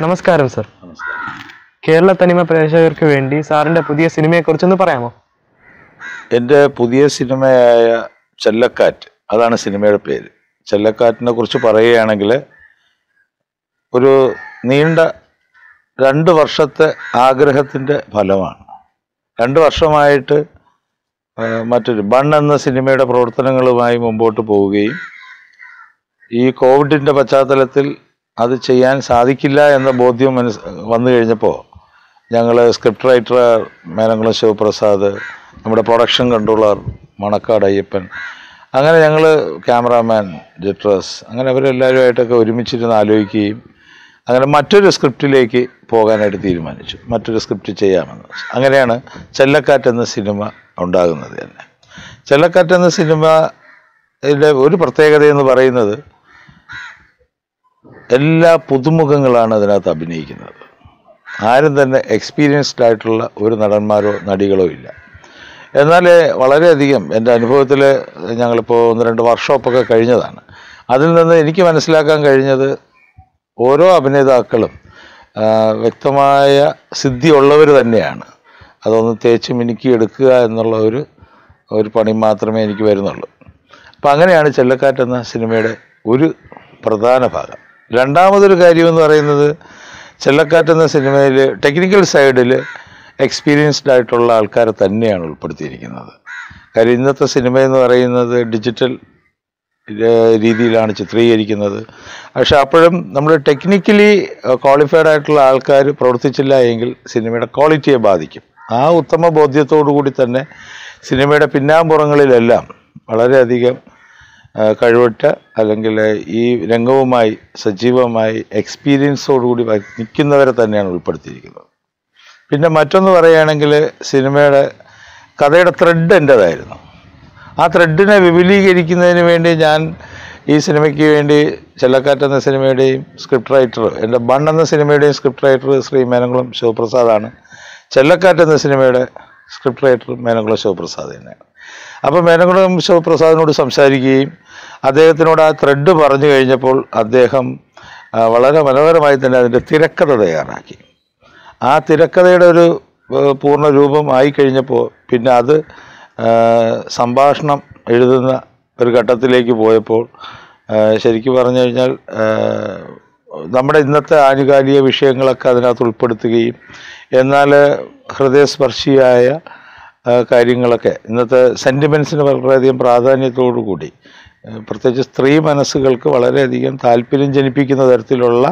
നമസ്കാരം സർ നമസ്കാരം കേരള തനിമ പ്രേക്ഷകർക്ക് വേണ്ടി സാറിന്റെ പുതിയ സിനിമയെ കുറിച്ചൊന്ന് പറയാമോ എൻ്റെ പുതിയ സിനിമയായ ചെല്ലക്കാറ്റ് അതാണ് സിനിമയുടെ പേര് ചെല്ലക്കാറ്റിനെ കുറിച്ച് പറയുകയാണെങ്കിൽ ഒരു നീണ്ട രണ്ട് വർഷത്തെ ആഗ്രഹത്തിൻ്റെ ഫലമാണ് രണ്ട് വർഷമായിട്ട് ആ, മറ്റൊരു ബൺ എന്ന സിനിമയുടെ പ്രവർത്തനങ്ങളുമായി മുമ്പോട്ട് പോവുകയും ഈ കോവിഡിൻ്റെ പശ്ചാത്തലത്തിൽ അത് ചെയ്യാൻ സാധിക്കില്ല എന്ന ബോധ്യം മനസ് വന്നു കഴിഞ്ഞപ്പോൾ ഞങ്ങൾ സ്ക്രിപ്റ്റ് റൈറ്റർ മേനംകുളം ശിവപ്രസാദ് നമ്മുടെ പ്രൊഡക്ഷൻ കൺട്രോളർ മണക്കാട് അയ്യപ്പൻ അങ്ങനെ ഞങ്ങൾ ക്യാമറാമാൻ ജിട്രസ് അങ്ങനെ അവരെല്ലാവരുമായിട്ടൊക്കെ ഒരുമിച്ചിരുന്ന് ആലോചിക്കുകയും അങ്ങനെ മറ്റൊരു സ്ക്രിപ്റ്റിലേക്ക് പോകാനായിട്ട് തീരുമാനിച്ചു മറ്റൊരു സ്ക്രിപ്റ്റ് ചെയ്യാമെന്ന് വെച്ചു അങ്ങനെയാണ് ചെല്ലക്കാറ്റ് എന്ന സിനിമ ഉണ്ടാകുന്നത് തന്നെ ചെല്ലക്കാറ്റ് എന്ന സിനിമയിലെ ഒരു പ്രത്യേകത എന്ന് പറയുന്നത് എല്ലാ പുതുമുഖങ്ങളാണ് അതിനകത്ത് അഭിനയിക്കുന്നത് ആരും തന്നെ എക്സ്പീരിയൻസ്ഡ് ആയിട്ടുള്ള ഒരു നടന്മാരോ നടികളോ ഇല്ല എന്നാൽ വളരെയധികം എൻ്റെ അനുഭവത്തിൽ ഞങ്ങളിപ്പോൾ ഒന്ന് രണ്ട് വർക്ക്ഷോപ്പൊക്കെ കഴിഞ്ഞതാണ് അതിൽ നിന്ന് എനിക്ക് മനസ്സിലാക്കാൻ കഴിഞ്ഞത് ഓരോ അഭിനേതാക്കളും ആ, വ്യക്തമായ സിദ്ധിയുള്ളവർ തന്നെയാണ് അതൊന്ന് തേച്ച് മിനുക്കി എടുക്കുക എന്നുള്ള ഒരു ഒരു പണി മാത്രമേ എനിക്ക് വരുന്നുള്ളൂ അപ്പം അങ്ങനെയാണ് ചെല്ലക്കാറ്റ് എന്ന സിനിമയുടെ ഒരു പ്രധാന ഭാഗം രണ്ടാമതൊരു കാര്യം എന്ന് പറയുന്നത് ചെല്ലക്കാറ്റ് എന്ന സിനിമയിൽ ടെക്നിക്കൽ സൈഡിൽ എക്സ്പീരിയൻസ്ഡ് ആയിട്ടുള്ള ആൾക്കാരെ തന്നെയാണ് ഉൾപ്പെടുത്തിയിരിക്കുന്നത് കാര്യം ഇന്നത്തെ സിനിമ എന്ന് പറയുന്നത് ഡിജിറ്റൽ ഏഹ് രീതിയിലാണ് ചിത്രീകരിക്കുന്നത് പക്ഷെ അപ്പോഴും നമ്മൾ ടെക്നിക്കലി ക്വാളിഫൈഡ് ആയിട്ടുള്ള ആൾക്കാർ പ്രവർത്തിച്ചില്ല എങ്കിൽ സിനിമയുടെ ക്വാളിറ്റിയെ ബാധിക്കും ആ ഉത്തമ ബോധ്യത്തോടു കൂടി തന്നെ സിനിമയുടെ പിന്നാമ്പുറങ്ങളിലെല്ലാം വളരെയധികം ആ, കഴിവുറ്റ അല്ലെങ്കിൽ ഈ രംഗവുമായി സജീവമായി എക്സ്പീരിയൻസോടുകൂടി വ- നിൽക്കുന്നവരെ തന്നെയാണ് ഉൾപ്പെടുത്തിയിരിക്കുന്നത് പിന്നെ മറ്റൊന്ന് പറയുകയാണെങ്കിൽ സിനിമയുടെ കഥയുടെ ത്രെഡ് എൻ്റെതായിരുന്നു ആ ത്രെഡിനെ വിപുലീകരിക്കുന്നതിന് വേണ്ടി ഞാൻ ഈ സിനിമയ്ക്ക് വേണ്ടി ചെല്ലക്കാറ്റ് എന്ന സിനിമയുടെയും സ്ക്രിപ്റ്റ് റൈറ്റർ എൻ്റെ ബൺ എന്ന സിനിമയുടെയും സ്ക്രിപ്റ്റ് റൈറ്റർ ശ്രീ മേനകുളം ശിവപ്രസാദാണ് ചെല്ലക്കാറ്റ് എന്ന സിനിമയുടെ സ്ക്രിപ്റ്റ് റൈറ്റർ മേനകുളം ശിവപ്രസാദ് തന്നെയാണ് അപ്പോൾ മേനകുളം ശിവപ്രസാദിനോട് സംസാരിക്കുകയും അദ്ദേഹത്തിനോട് ആ ത്രെഡ് പറഞ്ഞു കഴിഞ്ഞപ്പോൾ അദ്ദേഹം ആ, വളരെ മനോഹരമായി തന്നെ അതിൻ്റെ തിരക്കഥ തയ്യാറാക്കി ആ തിരക്കഥയുടെ ഒരു ഏഹ്, പൂർണ്ണ രൂപം ആയി കഴിഞ്ഞപ്പോൾ പിന്നെ അത് ഏഹ്, സംഭാഷണം എഴുതുന്ന ഒരു ഘട്ടത്തിലേക്ക് പോയപ്പോൾ ഏഹ്, ശരിക്കും പറഞ്ഞു കഴിഞ്ഞാൽ ഏഹ്, നമ്മുടെ ഇന്നത്തെ ആനുകാലിക വിഷയങ്ങളൊക്കെ അതിനകത്ത് ഉൾപ്പെടുത്തുകയും എന്നാൽ ഹൃദയസ്പർശിയായ ആ, കാര്യങ്ങളൊക്കെ ഇന്നത്തെ സെൻറ്റിമെൻസിന് വളരെയധികം പ്രാധാന്യത്തോടു കൂടി ഏഹ്, പ്രത്യേകിച്ച് സ്ത്രീ മനസ്സുകൾക്ക് വളരെയധികം താല്പര്യം ജനിപ്പിക്കുന്ന തരത്തിലുള്ള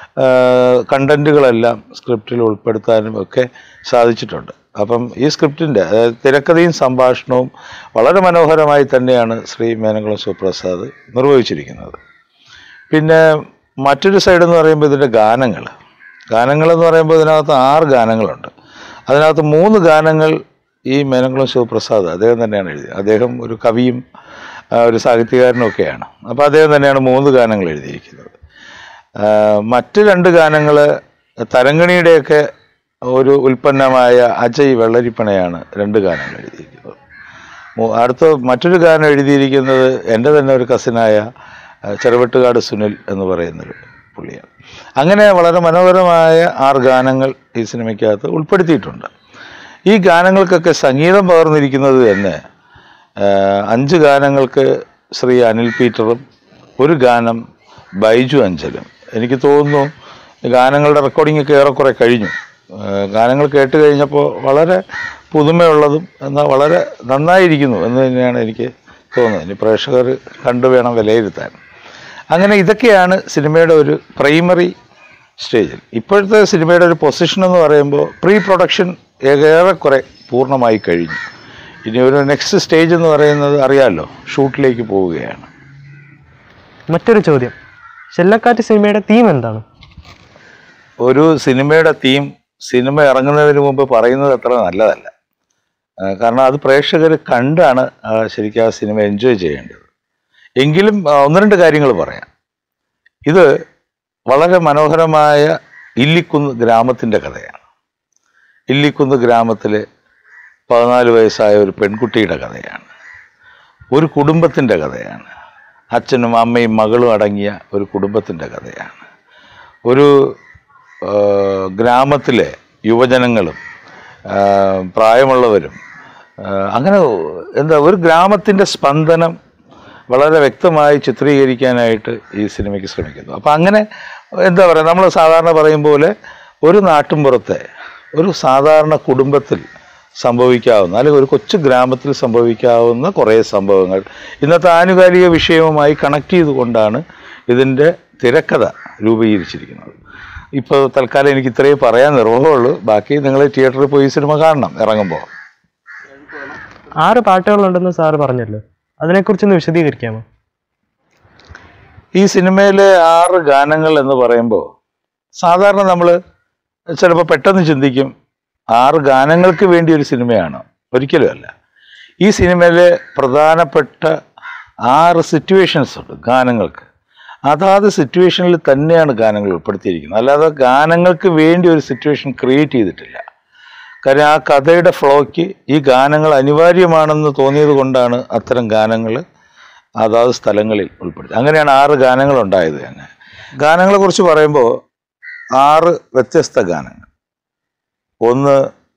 കണ്ടന്റുകളെല്ലാം സ്ക്രിപ്റ്റിൽ ഉൾപ്പെടുത്താനും ഒക്കെ സാധിച്ചിട്ടുണ്ട് അപ്പം ഈ സ്ക്രിപ്റ്റിൻ്റെ അതായത് തിരക്കഥയും സംഭാഷണവും വളരെ മനോഹരമായി തന്നെയാണ് ശ്രീ മേനകുളം സുപ്രസാദ് നിർവഹിച്ചിരിക്കുന്നത് പിന്നെ മറ്റൊരു സൈഡ് എന്ന് പറയുമ്പോൾ ഇതിൻ്റെ ഗാനങ്ങൾ ഗാനങ്ങളെന്ന് പറയുമ്പോൾ ഇതിനകത്ത് ആറ് ഗാനങ്ങളുണ്ട് അതിനകത്ത് മൂന്ന് ഗാനങ്ങൾ ഈ മേനകുളം ശിവപ്രസാദ് അദ്ദേഹം തന്നെയാണ് എഴുതിയത് അദ്ദേഹം ഒരു കവിയും ആ, ഒരു സാഹിത്യകാരനും ഒക്കെയാണ് അപ്പോൾ അദ്ദേഹം തന്നെയാണ് മൂന്ന് ഗാനങ്ങൾ എഴുതിയിരിക്കുന്നത് ആ, മറ്റ് രണ്ട് ഗാനങ്ങൾ തരങ്കണിയുടെയൊക്കെ ഒരു ഉൽപ്പന്നമായ അജയ് വെള്ളരിപ്പണയാണ് രണ്ട് ഗാനങ്ങൾ എഴുതിയിരിക്കുന്നത് മൂ- അടുത്ത മറ്റൊരു ഗാനം എഴുതിയിരിക്കുന്നത് എൻ്റെ തന്നെ ഒരു കസിനായ ആ, ചെറുവെട്ടുകാട് സുനിൽ എന്ന് പറയുന്നൊരു പുള്ളിയാണ് അങ്ങനെ വളരെ മനോഹരമായ ആറ് ഗാനങ്ങൾ ഈ സിനിമയ്ക്കകത്ത് ഉൾപ്പെടുത്തിയിട്ടുണ്ട് ഈ ഗാനങ്ങൾക്കൊക്കെ സംഗീതം പകർന്നിരിക്കുന്നത് തന്നെ ആ, അഞ്ച് ഗാനങ്ങൾക്ക് ശ്രീ അനിൽ പീറ്ററും ഒരു ഗാനം ബൈജു അഞ്ചലും എനിക്ക് തോന്നുന്നു ഗാനങ്ങളുടെ റെക്കോർഡിംഗ് ഒക്കെ ഏറെക്കുറെ കഴിഞ്ഞു ആ, ഗാനങ്ങൾ കേട്ട് കഴിഞ്ഞപ്പോൾ വളരെ പുതുമയുള്ളതും എന്നാൽ വളരെ നന്നായിരിക്കുന്നു എന്ന് തന്നെയാണ് എനിക്ക് തോന്നുന്നത് ഇനി പ്രേക്ഷകർ കണ്ടു വേണം വിലയിരുത്താൻ അങ്ങനെ ഇതൊക്കെയാണ് സിനിമയുടെ ഒരു പ്രൈമറി സ്റ്റേജിൽ ഇപ്പോഴത്തെ സിനിമയുടെ ഒരു പൊസിഷൻ എന്ന് പറയുമ്പോൾ പ്രീ പ്രൊഡക്ഷൻ ഏറെക്കുറെ പൂർണ്ണമായി കഴിഞ്ഞു ഇനി ഒരു നെക്സ്റ്റ് സ്റ്റേജ് എന്ന് പറയുന്നത് അറിയാമല്ലോ ഷൂട്ടിലേക്ക് പോവുകയാണ് മറ്റൊരു ചോദ്യം ചെല്ലക്കാറ്റ് സിനിമയുടെ തീം എന്താണ് ഒരു സിനിമയുടെ തീം സിനിമ ഇറങ്ങുന്നതിന് മുമ്പ് പറയുന്നത് അത്ര നല്ലതല്ല ആ, കാരണം അത് പ്രേക്ഷകർ കണ്ടാണ് ആ, ശരിക്കും ആ സിനിമ എൻജോയ് ചെയ്യേണ്ടത് എങ്കിലും ആ, ഒന്ന് രണ്ട് കാര്യങ്ങൾ പറയാം ഇത് വളരെ മനോഹരമായ ഇല്ലിക്കുന്ന് ഗ്രാമത്തിൻ്റെ കഥയാണ് ഇല്ലിക്കുന്ന് ഗ്രാമത്തിലെ പതിനാല് വയസ്സായ ഒരു പെൺകുട്ടിയുടെ കഥയാണ് ഒരു കുടുംബത്തിൻ്റെ കഥയാണ് അച്ഛനും അമ്മയും മകളും അടങ്ങിയ ഒരു കുടുംബത്തിൻ്റെ കഥയാണ് ഒരു ആ, ഗ്രാമത്തിലെ യുവജനങ്ങളും ആ, പ്രായമുള്ളവരും ആ, അങ്ങനെ എന്താ ഒരു ഗ്രാമത്തിൻ്റെ സ്പന്ദനം വളരെ വ്യക്തമായി ചിത്രീകരിക്കാനായിട്ട് ഈ സിനിമയ്ക്ക് ശ്രമിക്കുന്നു അപ്പം അങ്ങനെ എന്താ പറയുക നമ്മൾ സാധാരണ പറയും പോലെ ഒരു നാട്ടിൻപുറത്തെ ഒരു സാധാരണ കുടുംബത്തിൽ സംഭവിക്കാവുന്ന അല്ലെങ്കിൽ ഒരു കൊച്ചു ഗ്രാമത്തിൽ സംഭവിക്കാവുന്ന കുറേ സംഭവങ്ങൾ ഇന്നത്തെ ആനുകാലിക വിഷയവുമായി കണക്ട് ചെയ്തുകൊണ്ടാണ് ഇതിൻ്റെ തിരക്കഥ രൂപീകരിച്ചിരിക്കുന്നത് ഇപ്പോൾ തൽക്കാലം എനിക്ക് ഇത്രയും പറയാൻ നിർവഹമുള്ളൂ ബാക്കി നിങ്ങൾ തിയേറ്ററിൽ പോയി ഈ സിനിമ കാണണം ഇറങ്ങുമ്പോൾ ആറ് പാട്ടുകളുണ്ടെന്ന് സാറ് പറഞ്ഞല്ലോ അതിനെക്കുറിച്ചൊന്ന് വിശദീകരിക്കാമോ ഈ സിനിമയിലെ ആറ് ഗാനങ്ങൾ എന്ന് പറയുമ്പോൾ സാധാരണ നമ്മൾ ചിലപ്പോൾ പെട്ടെന്ന് ചിന്തിക്കും ആറ് ഗാനങ്ങൾക്ക് വേണ്ടി ഒരു സിനിമയാണ് ഒരിക്കലും അല്ല ഈ സിനിമയിലെ പ്രധാനപ്പെട്ട ആറ് സിറ്റുവേഷൻസ് ഉണ്ട് ഗാനങ്ങൾക്ക് അതാത് സിറ്റുവേഷനിൽ തന്നെയാണ് ഗാനങ്ങൾ ഉൾപ്പെടുത്തിയിരിക്കുന്നത് അല്ലാതെ ഗാനങ്ങൾക്ക് വേണ്ടി ഒരു സിറ്റുവേഷൻ ക്രിയേറ്റ് ചെയ്തിട്ടില്ല കാര്യം ആ കഥയുടെ ഫ്ലോയ്ക്ക് ഈ ഗാനങ്ങൾ അനിവാര്യമാണെന്ന് തോന്നിയത് കൊണ്ടാണ് അത്തരം ഗാനങ്ങൾ അതാത് സ്ഥലങ്ങളിൽ ഉൾപ്പെടുത്തി അങ്ങനെയാണ് ആറ് ഗാനങ്ങൾ ഉണ്ടായത് തന്നെ ഗാനങ്ങളെ കുറിച്ച് പറയുമ്പോൾ ആറ് വ്യത്യസ്ത ഗാനങ്ങൾ ഒന്ന്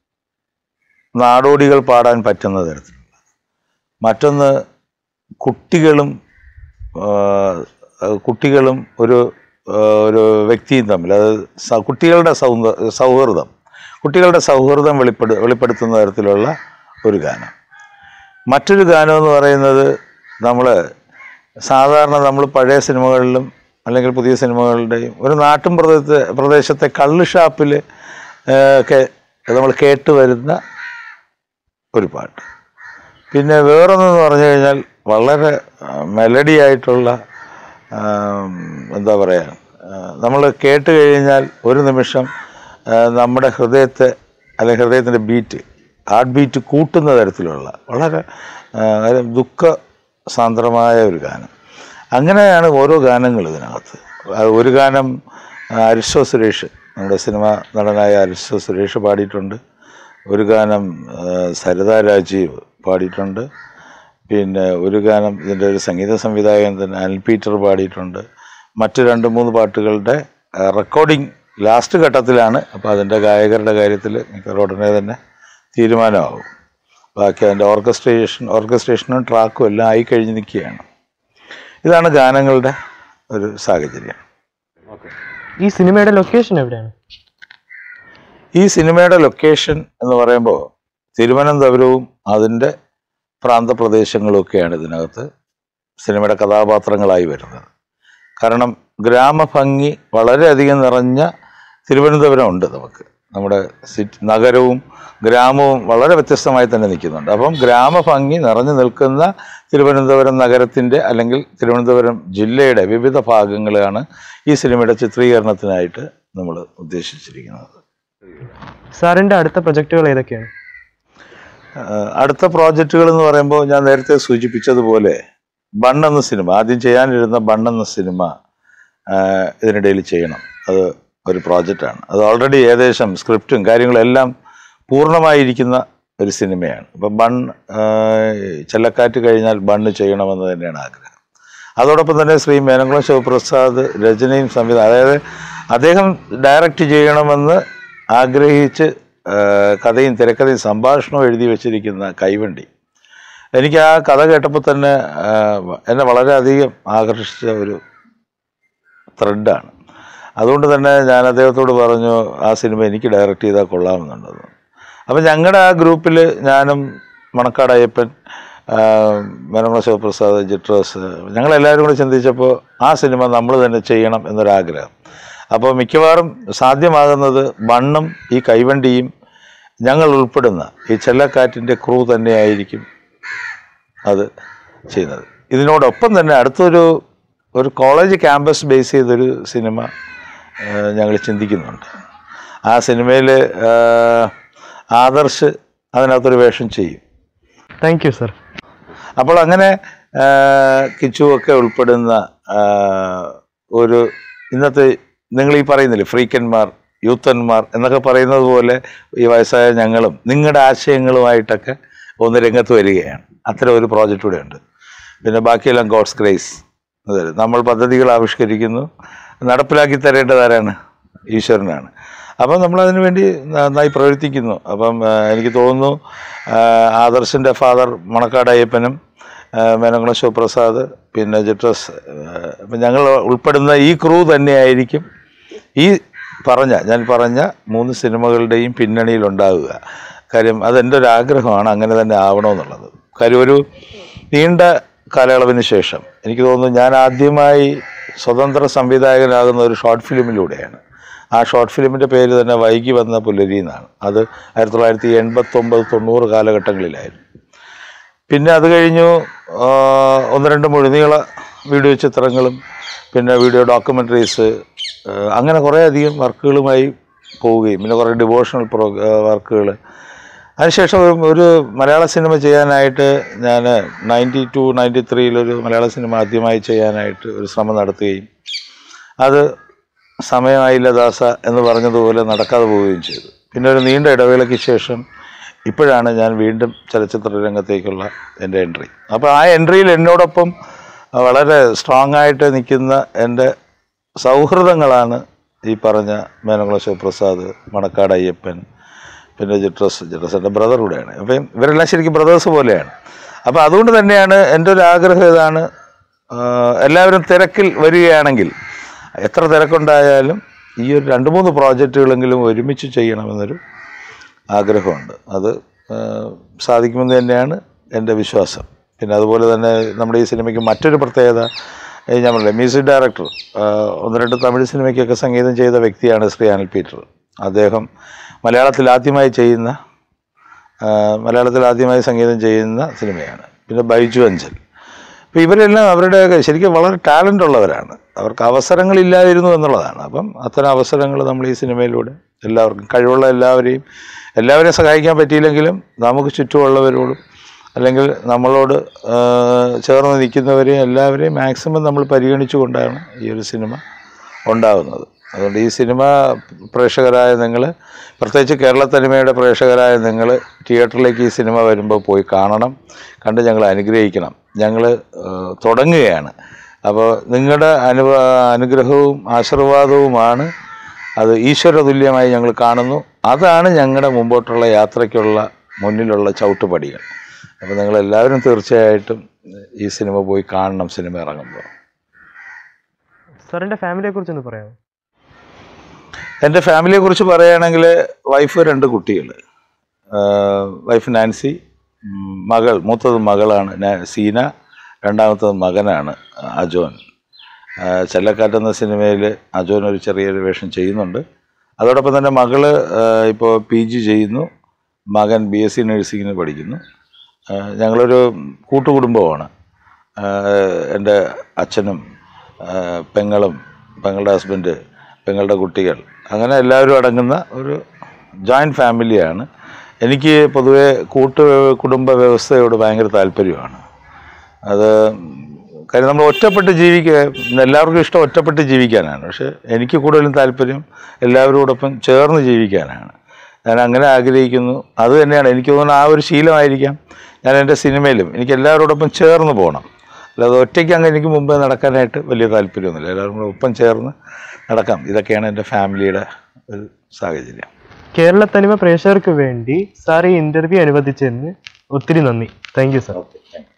നാടോടികൾ പാടാൻ പറ്റുന്ന തരത്തിലുള്ള മറ്റൊന്ന് കുട്ടികളും ആ, കുട്ടികളും ഒരു ആ, ഒരു വ്യക്തിയും തമ്മിൽ അത് സ- കുട്ടികളുടെ സൗന്ദ സൗഹൃദം കുട്ടികളുടെ സൗഹൃദം വെളിപ്പെടു വെളിപ്പെടുത്തുന്ന തരത്തിലുള്ള ഒരു ഗാനം മറ്റൊരു ഗാനം എന്ന് പറയുന്നത് നമ്മൾ സാധാരണ നമ്മൾ പഴയ സിനിമകളിലും അല്ലെങ്കിൽ പുതിയ സിനിമകളുടെയും ഒരു നാട്ടിൻ പ്രദേശത്തെ പ്രദേശത്തെ കള്ള് ഷാപ്പിൽ ഒക്കെ നമ്മൾ കേട്ട് വരുന്ന ഒരു പാട്ട് പിന്നെ വേറൊന്നെന്ന് പറഞ്ഞു കഴിഞ്ഞാൽ വളരെ മെലഡി ആയിട്ടുള്ള ആം, എന്താ പറയുക നമ്മൾ കേട്ട് കഴിഞ്ഞാൽ ഒരു നിമിഷം ആ, നമ്മുടെ ഹൃദയത്തെ അല്ലെങ്കിൽ ഹൃദയത്തിൻ്റെ ബീറ്റ് ഹാർട്ട് ബീറ്റ് കൂട്ടുന്ന തരത്തിലുള്ള വളരെ ആ, ഒരു ദുഃഖ സാന്ദ്രമായ ഒരു ഗാനം അങ്ങനെയാണ് ഓരോ ഗാനങ്ങൾ ഇതിനകത്ത് അത് ഒരു ഗാനം ആ, അരിസ്റ്റോ സുരേഷ് നമ്മുടെ സിനിമ നടനായ അരിസ്റ്റോ സുരേഷ് പാടിയിട്ടുണ്ട് ഒരു ഗാനം ആ, സരിത രാജീവ് പാടിയിട്ടുണ്ട് പിന്നെ ഒരു ഗാനം ഇതിൻ്റെ ഒരു സംഗീത സംവിധായകൻ തന്നെ അനിൽ പീറ്റർ പാടിയിട്ടുണ്ട് മറ്റ് രണ്ട് മൂന്ന് പാട്ടുകളുടെ റെക്കോർഡിംഗ് ലാസ്റ്റ് ഘട്ടത്തിലാണ് അപ്പോൾ അതിൻ്റെ ഗായകരുടെ കാര്യത്തിൽ മിക്കവാറും ഉടനെ തന്നെ തീരുമാനമാകും ബാക്കി അതിൻ്റെ ഓർക്കസ്ട്രേഷൻ ഓർക്കസ്ട്രേഷനും ട്രാക്കും എല്ലാം ആയി കഴിഞ്ഞ് നിൽക്കുകയാണ് ഇതാണ് ഗാനങ്ങളുടെ ഒരു സാഹചര്യം ഈ സിനിമയുടെ ലൊക്കേഷൻ എവിടെയാണ് ഈ സിനിമയുടെ ലൊക്കേഷൻ എന്ന് പറയുമ്പോൾ തിരുവനന്തപുരവും അതിൻ്റെ പ്രാന്തപ്രദേശങ്ങളുമൊക്കെയാണ് ഇതിനകത്ത് സിനിമയുടെ കഥാപാത്രങ്ങളായി വരുന്നത് കാരണം ഗ്രാമഭംഗി വളരെയധികം നിറഞ്ഞ തിരുവനന്തപുരം ഉണ്ട് നമുക്ക് നമ്മുടെ സിറ്റി നഗരവും ഗ്രാമവും വളരെ വ്യത്യസ്തമായി തന്നെ നിൽക്കുന്നുണ്ട് അപ്പം ഗ്രാമഭംഗി നിറഞ്ഞു നിൽക്കുന്ന തിരുവനന്തപുരം നഗരത്തിൻ്റെ അല്ലെങ്കിൽ തിരുവനന്തപുരം ജില്ലയുടെ വിവിധ ഭാഗങ്ങളാണ് ഈ സിനിമയുടെ ചിത്രീകരണത്തിനായിട്ട് നമ്മൾ ഉദ്ദേശിച്ചിരിക്കുന്നത് സാറിന്റെ അടുത്ത പ്രൊജക്റ്റുകൾ ഏതൊക്കെയാണ് ആഹ് അടുത്ത പ്രോജക്റ്റുകൾ എന്ന് പറയുമ്പോൾ ഞാൻ നേരത്തെ സൂചിപ്പിച്ചതുപോലെ ബൺ എന്ന സിനിമ ആദ്യം ചെയ്യാനിരുന്ന ബൺ എന്ന സിനിമ ആഹ് ഇതിനിടയിൽ ചെയ്യണം അത് ഒരു പ്രോജക്റ്റാണ് അത് ഓൾറെഡി ഏകദേശം സ്ക്രിപ്റ്റും കാര്യങ്ങളും എല്ലാം പൂർണ്ണമായിരിക്കുന്ന ഒരു സിനിമയാണ് അപ്പം ബൺ ആഹ് ചെല്ലക്കാറ്റ് കഴിഞ്ഞാൽ ബണ്ണ് ചെയ്യണമെന്ന് തന്നെയാണ് ആഗ്രഹം അതോടൊപ്പം തന്നെ ശ്രീ മേനകുളം ശിവപ്രസാദ് രചനയും സംവിധാനം അതായത് അദ്ദേഹം ഡയറക്റ്റ് ചെയ്യണമെന്ന് ആഗ്രഹിച്ച് ആ, കഥയും തിരക്കഥയും സംഭാഷണവും എഴുതി വെച്ചിരിക്കുന്ന കൈവണ്ടി എനിക്ക് ആ കഥ കേട്ടപ്പോൾ തന്നെ ആ, എന്നെ വളരെയധികം ആകർഷിച്ച ഒരു ത്രെഡാണ് അതുകൊണ്ട് തന്നെ ഞാൻ അദ്ദേഹത്തോട് പറഞ്ഞു ആ സിനിമ എനിക്ക് ഡയറക്റ്റ് ചെയ്താൽ കൊള്ളാമെന്നുണ്ടെന്ന് അപ്പം ഞങ്ങളുടെ ആ ഗ്രൂപ്പിൽ ഞാനും മണക്കാട് അയ്യപ്പൻ മനോമ ശിവപ്രസാദ് ജിട്രോസ് ഞങ്ങളെല്ലാവരും കൂടെ ചിന്തിച്ചപ്പോൾ ആ സിനിമ നമ്മൾ തന്നെ ചെയ്യണം എന്നൊരാഗ്രഹം അപ്പോൾ മിക്കവാറും സാധ്യമാകുന്നത് ബണ്ണും ഈ കൈവണ്ടിയും ഞങ്ങൾ ഉൾപ്പെടുന്ന ഈ ചെല്ലക്കാറ്റിൻ്റെ ക്രൂ തന്നെയായിരിക്കും അത് ചെയ്യുന്നത് ഇതിനോടൊപ്പം തന്നെ അടുത്തൊരു ഒരു കോളേജ് ക്യാമ്പസ് ബേസ് ചെയ്തൊരു സിനിമ ഞങ്ങൾ ചിന്തിക്കുന്നുണ്ട് ആ സിനിമയിൽ ആദർശ് അതിനകത്തൊരു വേഷം ചെയ്യും താങ്ക് യു സർ അപ്പോൾ അങ്ങനെ ആ, കിച്ചുവൊക്കെ ഉൾപ്പെടുന്ന ആ, ഒരു ഇന്നത്തെ നിങ്ങൾ ഈ പറയുന്നില്ലേ ഫ്രീക്കന്മാർ യൂത്തന്മാർ എന്നൊക്കെ പറയുന്നത് പോലെ ഈ വയസ്സായ ഞങ്ങളും നിങ്ങളുടെ ആശയങ്ങളുമായിട്ടൊക്കെ ഒന്ന് രംഗത്ത് വരികയാണ് അത്തരം ഒരു പ്രോജക്റ്റ് കൂടെ ഉണ്ട് പിന്നെ ബാക്കിയെല്ലാം ഗോഡ്സ് ഗ്രേസ് അതെ നമ്മൾ പദ്ധതികൾ ആവിഷ്കരിക്കുന്നു നടപ്പിലാക്കി തരേണ്ടത് ആരാണ് ഈശ്വരനാണ് അപ്പം നമ്മളതിനു വേണ്ടി നന്നായി പ്രവർത്തിക്കുന്നു അപ്പം ആ, എനിക്ക് തോന്നുന്നു ആ, ആദർശിൻ്റെ ഫാദർ മണക്കാട് അയ്യപ്പനും ആ, മേനകുളം ശിവപ്രസാദ് പിന്നെ ജിട്രസ് അപ്പം ഞങ്ങൾ ഉൾപ്പെടുന്ന ഈ ക്രൂ തന്നെയായിരിക്കും ഈ പറഞ്ഞ ഞാൻ പറഞ്ഞ മൂന്ന് സിനിമകളുടെയും പിന്നണിയിൽ ഉണ്ടാവുക കാര്യം അതെൻ്റെ ഒരു ആഗ്രഹമാണ് അങ്ങനെ തന്നെ ആവണമെന്നുള്ളത് കാര്യം ഒരു നീണ്ട കാലയളവിന് ശേഷം എനിക്ക് തോന്നുന്നു ഞാൻ ആദ്യമായി സ്വതന്ത്ര സംവിധായകനാകുന്ന ഒരു ഷോർട്ട് ഫിലിമിലൂടെയാണ് ആ ഷോർട്ട് ഫിലിമിൻ്റെ പേര് തന്നെ വൈകി വന്ന പുലരി എന്നാണ് അത് ആയിരത്തി തൊള്ളായിരത്തി എൺപത്തൊമ്പത് തൊണ്ണൂറ് കാലഘട്ടങ്ങളിലായിരുന്നു പിന്നെ അത് കഴിഞ്ഞു ആ, ഒന്ന് രണ്ട് മുഴുനീള വീഡിയോ ചിത്രങ്ങളും പിന്നെ വീഡിയോ ഡോക്യുമെൻ്ററീസ് അങ്ങനെ കുറേ അധികം വർക്കുകളുമായി പോവുകയും പിന്നെ കുറേ ഡിവോഷണൽ പ്രോ വർക്കുകൾ അതിനുശേഷം ഒരു ഒരു മലയാള സിനിമ ചെയ്യാനായിട്ട് ഞാൻ നയൻറ്റി ടു നയൻറ്റി ത്രീയിലൊരു മലയാള സിനിമ ആദ്യമായി ചെയ്യാനായിട്ട് ഒരു ശ്രമം നടത്തുകയും അത് സമയമായില്ല ദാസ എന്ന് പറഞ്ഞതുപോലെ നടക്കാതെ പോവുകയും ചെയ്തു പിന്നെ ഒരു നീണ്ട ഇടവേളയ്ക്ക് ശേഷം ഇപ്പോഴാണ് ഞാൻ വീണ്ടും ചലച്ചിത്ര രംഗത്തേക്കുള്ള എൻ്റെ എൻട്രി അപ്പോൾ ആ എൻട്രിയിൽ എന്നോടൊപ്പം വളരെ സ്ട്രോങ് ആയിട്ട് നിൽക്കുന്ന എൻ്റെ സൗഹൃദങ്ങളാണ് ഈ പറഞ്ഞ മേനകുളം ശിവപ്രസാദ് മണക്കാട് അയ്യപ്പൻ പിന്നെ ജിട്രസ് ജിട്രസ് എൻ്റെ ബ്രദർ കൂടെയാണ് അപ്പം ഇവരെല്ലാം ശരിക്കും ബ്രദേഴ്സ് പോലെയാണ് അപ്പോൾ അതുകൊണ്ട് തന്നെയാണ് എൻ്റെ ഒരു ആഗ്രഹം ഇതാണ് ആ, എല്ലാവരും തിരക്കിൽ വരികയാണെങ്കിൽ എത്ര തിരക്കുണ്ടായാലും ഈ ഒരു രണ്ട് മൂന്ന് പ്രോജക്റ്റുകളെങ്കിലും ഒരുമിച്ച് ചെയ്യണമെന്നൊരു ആഗ്രഹമുണ്ട് അത് ആ, സാധിക്കുമെന്ന് തന്നെയാണ് എൻ്റെ വിശ്വാസം പിന്നെ അതുപോലെ തന്നെ നമ്മുടെ ഈ സിനിമയ്ക്ക് മറ്റൊരു പ്രത്യേകത ഏ, ഞാൻ പറഞ്ഞില്ലേ മ്യൂസിക് ഡയറക്ടർ ആ, ഒന്ന് രണ്ട് തമിഴ് സിനിമയ്ക്കൊക്കെ സംഗീതം ചെയ്ത വ്യക്തിയാണ് ശ്രീ അനിൽ പീറ്റർ അദ്ദേഹം മലയാളത്തിൽ ആദ്യമായി ചെയ്യുന്ന ആ, മലയാളത്തിൽ ആദ്യമായി സംഗീതം ചെയ്യുന്ന സിനിമയാണ് പിന്നെ ബൈജു അഞ്ചൽ അപ്പോൾ ഇവരെല്ലാം അവരുടെ ശരിക്കും വളരെ ടാലൻ്റ് ഉള്ളവരാണ് അവർക്ക് അവസരങ്ങളില്ലായിരുന്നു എന്നുള്ളതാണ് അപ്പം അത്തരം അവസരങ്ങൾ നമ്മൾ ഈ സിനിമയിലൂടെ എല്ലാവർക്കും കഴിവുള്ള എല്ലാവരെയും എല്ലാവരെയും സഹായിക്കാൻ പറ്റിയില്ലെങ്കിലും നമുക്ക് ചുറ്റുമുള്ളവരോടും അല്ലെങ്കിൽ നമ്മളോട് ആ, ചേർന്ന് നിൽക്കുന്നവരെയും എല്ലാവരെയും മാക്സിമം നമ്മൾ പരിഗണിച്ചുകൊണ്ടാണ് ഈ ഒരു സിനിമ ഉണ്ടാകുന്നത് അതുകൊണ്ട് ഈ സിനിമ പ്രേക്ഷകരായ നിങ്ങൾ പ്രത്യേകിച്ച് കേരള തനിമയുടെ പ്രേക്ഷകരായ നിങ്ങൾ തിയേറ്ററിലേക്ക് ഈ സിനിമ വരുമ്പോൾ പോയി കാണണം കണ്ട് ഞങ്ങൾ അനുഗ്രഹിക്കണം ഞങ്ങൾ തുടങ്ങുകയാണ് അപ്പോൾ നിങ്ങളുടെ അനു അനുഗ്രഹവും ആശീർവാദവുമാണ് അത് ഈശ്വര തുല്യമായി ഞങ്ങൾ കാണുന്നു അതാണ് ഞങ്ങളുടെ മുമ്പോട്ടുള്ള യാത്രയ്ക്കുള്ള മുന്നിലുള്ള ചവിട്ടുപടികൾ അപ്പോൾ നിങ്ങളെല്ലാവരും തീർച്ചയായിട്ടും ഈ സിനിമ പോയി കാണണം സിനിമ ഇറങ്ങുമ്പോൾ സാറിന്റെ ഫാമിലിയെ കുറിച്ച് ഒന്ന് പറയാമോ എൻ്റെ ഫാമിലിയെ കുറിച്ച് പറയുകയാണെങ്കിൽ വൈഫ് രണ്ട് കുട്ടികൾ വൈഫ് നാൻസി ഉം, മകൾ മൂത്തത് മകളാണ് നാ- സീന രണ്ടാമത്തത് മകനാണ് അജോൻ ആ, ചെല്ലക്കാറ്റ് എന്ന സിനിമയിൽ അജോൻ ഒരു ചെറിയൊരു വേഷം ചെയ്യുന്നുണ്ട് അതോടൊപ്പം തന്നെ മകള് ഇപ്പോൾ പി ജി ചെയ്യുന്നു മകൻ ബി എസ് സി നഴ്സിങ്ങിന് പഠിക്കുന്നു ആ, ഞങ്ങളൊരു കൂട്ടുകുടുംബമാണ് ആ, എൻ്റെ അച്ഛനും ആ, പെങ്ങളും പെങ്ങളുടെ ഹസ്ബൻഡ് പെങ്ങളുടെ കുട്ടികൾ അങ്ങനെ എല്ലാവരും അടങ്ങുന്ന ഒരു ജോയിൻറ്റ് ഫാമിലിയാണ് എനിക്ക് പൊതുവേ കൂട്ട് കുടുംബ വ്യവസ്ഥയോട് ഭയങ്കര താല്പര്യമാണ് അത് കാര്യം നമ്മൾ ഒറ്റപ്പെട്ട് ജീവിക്കുക എല്ലാവർക്കും ഇഷ്ടം ഒറ്റപ്പെട്ട് ജീവിക്കാനാണ് പക്ഷെ എനിക്ക് കൂടുതലും താല്പര്യം എല്ലാവരോടൊപ്പം ചേർന്ന് ജീവിക്കാനാണ് ഞാൻ അങ്ങനെ ആഗ്രഹിക്കുന്നു അത് തന്നെയാണ് എനിക്ക് തോന്നുന്നു ആ ഒരു ശീലമായിരിക്കാം ഞാൻ എൻ്റെ സിനിമയിലും എനിക്ക് എല്ലാവരോടൊപ്പം ചേർന്ന് പോകണം അല്ലാതെ ഒറ്റയ്ക്ക് അങ്ങ് എനിക്ക് മുമ്പേ നടക്കാനായിട്ട് വലിയ താല്പര്യമൊന്നുമില്ല എല്ലാവരും കൂടെ ഒപ്പം ചേർന്ന് നടക്കാം ഇതൊക്കെയാണ് എൻ്റെ ഫാമിലിയുടെ ഒരു സാഹചര്യം കേരള തനിമ പ്രേക്ഷകർക്ക് വേണ്ടി സാർ ഈ ഇന്റർവ്യൂ അനുവദിച്ചതിന് ഒത്തിരി നന്ദി thank you sir okay thank